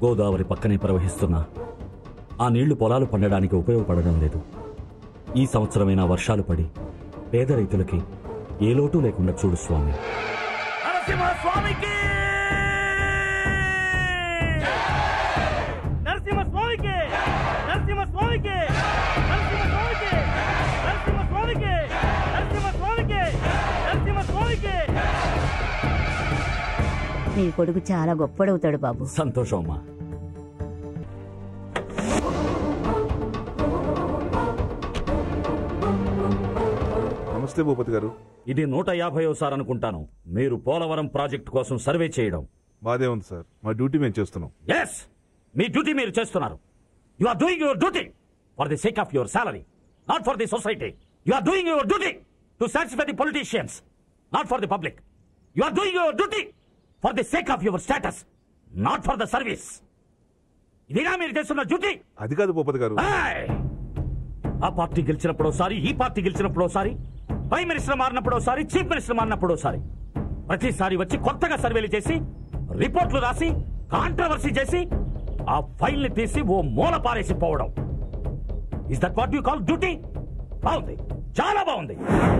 గోదావరి పక్కనే ప్రవహిస్తున్న ఆ నీళ్లు పొలాలు పండడానికి ఉపయోగపడడం లేదు ఈ సంవత్సరమైనా వర్షాలు పడి పేద రైతులకి ఏ లోటు లేకుండా చూడు స్వామి నరసింహస్వామికి నరసింహస్వామికి నరసింహస్వామికి నరసింహస్వామికి నరసింహస్వామికి నరసింహస్వామికి నరసింహస్వామికి నీ కొడుకు చాలా గొప్పడవుతాడు బాబు సంతోషం అమ్మా నమస్తే భూపతి గారు ఇది నూట యాభైసారి అనుకుంటాను మీరు పోలవరం ప్రాజెక్టు కోసం సర్వే చేయడం బాధే ఉంది సార్ మా డ్యూటీ మేము చేస్తున్నాం ఎస్ మీ డ్యూటీ మీరు చేస్తున్నారు you are doing your duty for the sake of your salary not for the society you are doing your duty to satisfy the politicians not for the public you are doing your duty for the sake of your status not for the service ఇదిగా మీరు చేస్తున్న duty అది కాదు భూపతి గారు ఏయ్! ఆ party గెలిచినప్పుడు ఒకసారి ఈ పార్టీ గెలిచినప్పుడు ఒకసారి ప్రైమ్ మినిస్టర్ మారినప్పుడు ఒకసారి చీఫ్ మినిస్టర్ మారినప్పుడు ఒకసారి ప్రతిసారి వచ్చి కొత్తగా సర్వేలు చేసి రిపోర్ట్లు రాసి కాంట్రవర్సీ చేసి ఆ ఫైల్ ని తీసి ఓ మూల పారేసి పోవడం is that what you call duty బాగుంది చాలా బాగుంది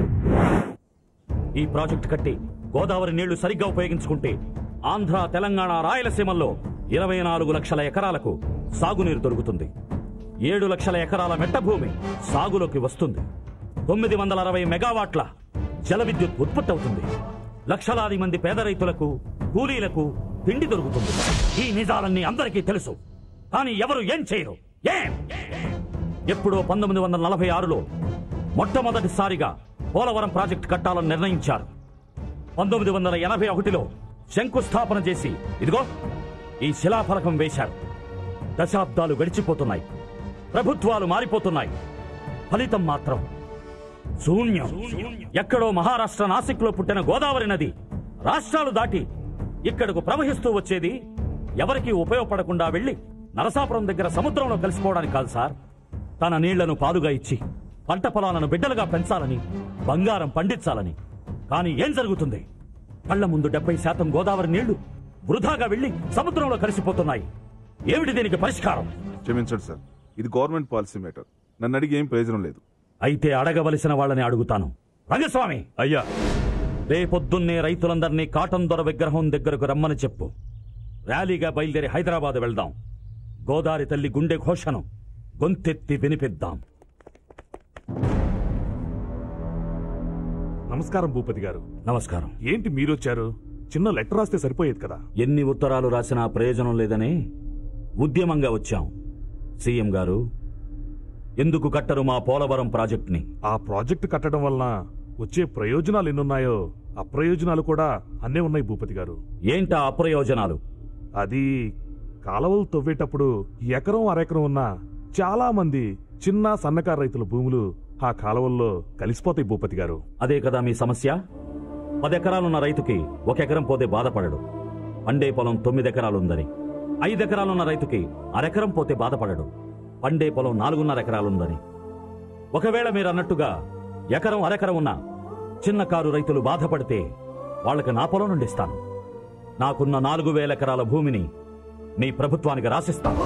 ఈ ప్రాజెక్ట్ కట్టి గోదావరి నీళ్లు సరిగ్గా ఉపయోగించుకుంటే ఆంధ్ర తెలంగాణ రాయలసీమల్లో ఇరవై నాలుగు లక్షల ఎకరాలకు సాగునీరు దొరుకుతుంది ఏడు లక్షల ఎకరాల మెట్ట భూమి సాగులోకి వస్తుంది తొమ్మిది వందల అరవై మెగావాట్ల జల విద్యుత్ ఉత్పత్తి అవుతుంది లక్షలాది మంది పేద రైతులకు కూలీలకు తిండి దొరుకుతుంది ఈ నిజాలన్నీ అందరికీ తెలుసు కానీ ఎవరు ఏం చేయరు ఏం ఎప్పుడో పంతొమ్మిది వందల నలభై ఆరులో మొట్టమొదటిసారిగా పోలవరం ప్రాజెక్టు కట్టాలని నిర్ణయించారు పంతొమ్మిది వందల ఎనభై ఒకటిలో శంకుస్థాపన చేసి ఇదిగో ఈ శిలాఫలకం వేశారు దశాబ్దాలు గడిచిపోతున్నాయి ప్రభుత్వాలు మారిపోతున్నాయి ఫలితం మాత్రం శూన్యం ఎక్కడో మహారాష్ట్ర నాసిక్ లో పుట్టిన గోదావరి నది రాష్ట్రాలు దాటి ఇక్కడకు ప్రవహిస్తూ వచ్చేది ఎవరికీ ఉపయోగపడకుండా వెళ్లి నరసాపురం దగ్గర సముద్రంలో కలిసిపోవడానికి కాదు సార్ తన నీళ్లను పాలుగా ఇచ్చి పంట పొలాలను బిడ్డలుగా పెంచాలని బంగారం పండించాలని కానీ ఏం జరుగుతుంది కళ్ల ముందు డెబ్బై శాతం గోదావరి నీళ్లు వృధాగా వెళ్లి సముద్రంలో కలిసిపోతున్నాయి ఏమిటి దీనికి పరిష్కారం క్షమించండి సార్ ఇది గవర్నమెంట్ పాలసీ మ్యాటర్ నన్ను అడిగి ఏం ప్రయోజనం లేదు అయితే అడగవలసిన వాళ్ళని అడుగుతాను రంగస్వామి అయ్యా రేపొద్దున్నే రైతులందరినీ కాటన్ దొర విగ్రహం దగ్గరకు రమ్మని చెప్పు ర్యాలీగా బయలుదేరి హైదరాబాద్ వెళ్దాం గోదారి తల్లి గుండె ఘోషను గొంతెత్తి వినిపిద్దాం నమస్కారం భూపతి గారు నమస్కారం ఏంటి మీరొచ్చారు చిన్న లెటర్ రాస్తే సరిపోయేది కదా ఎన్ని ఉత్తరాలు రాసినా ప్రయోజనం లేదని ఉద్యమంగా వచ్చాం సీఎం గారు ఎందుకు కట్టరు మా పోలవరం ప్రాజెక్టుని ఆ ప్రాజెక్టు కట్టడం వలన వచ్చే ప్రయోజనాలు ఎన్నున్నాయో అప్రయోజనాలు కూడా అన్నే ఉన్నాయి భూపతి గారు ఏంటా అప్రయోజనాలు అది కాలవలు తవ్వేటప్పుడు ఎకరం అరెకరం ఉన్న చాలా మంది చిన్న సన్నకారు రైతుల భూములు ఆ కాలవల్లో కలిసిపోతాయి భూపతి గారు అదే కదా మీ సమస్య పదెకరాలున్న రైతుకి ఒక ఎకరం పోతే బాధపడడు పండే పొలం తొమ్మిది ఎకరాలుందని ఐదు ఎకరాలున్న రైతుకి అరెకరం పోతే బాధపడడు పండే పొలం నాలుగున్నర ఎకరాలుందని ఒకవేళ మీరు అన్నట్టుగా ఎకరం అరెకరం ఉన్న చిన్న కారు రైతులు బాధపడితే వాళ్ళకి నా పొలం నుండి ఇస్తాను నాకున్న నాలుగు వేల ఎకరాల భూమిని మీ ప్రభుత్వానికి రాసిస్తాను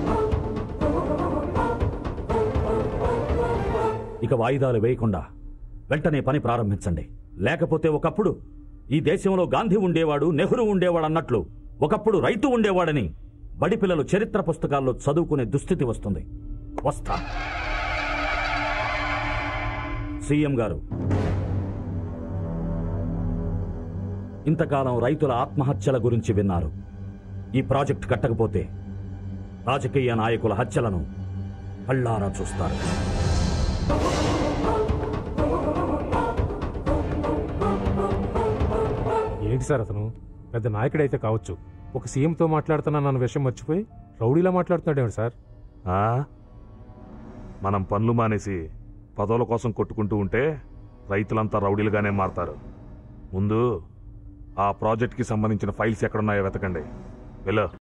ఇక వాయిదాలు వేయకుండా వెంటనే పని ప్రారంభించండి లేకపోతే ఒకప్పుడు ఈ దేశంలో గాంధీ ఉండేవాడు నెహ్రూ ఉండేవాడు అన్నట్లు ఒకప్పుడు రైతు ఉండేవాడని బడి పిల్లలు చరిత్ర పుస్తకాల్లో చదువుకునే దుస్థితి వస్తుంది వస్తా సీఎం గారు ఇంతకాలం రైతుల ఆత్మహత్యల గురించి విన్నారు ఈ ప్రాజెక్ట్ కట్టకపోతే రాజకీయ నాయకుల హత్యలను కళ్ళారా చూస్తారు ఏంటి సార్ అతను పెద్ద నాయకుడైతే కావచ్చు ఒక సీఎంతో మాట్లాడుతున్నా నన్ను విషయం మర్చిపోయి రౌడీలా మాట్లాడుతున్నాడేమిటి సార్ ఆ మనం పనులు మానేసి పదవుల కోసం కొట్టుకుంటూ ఉంటే రైతులంతా రౌడీలుగానే మారతారు ముందు ఆ ప్రాజెక్ట్కి సంబంధించిన ఫైల్స్ ఎక్కడున్నాయో వెతకండి వెళ్ళు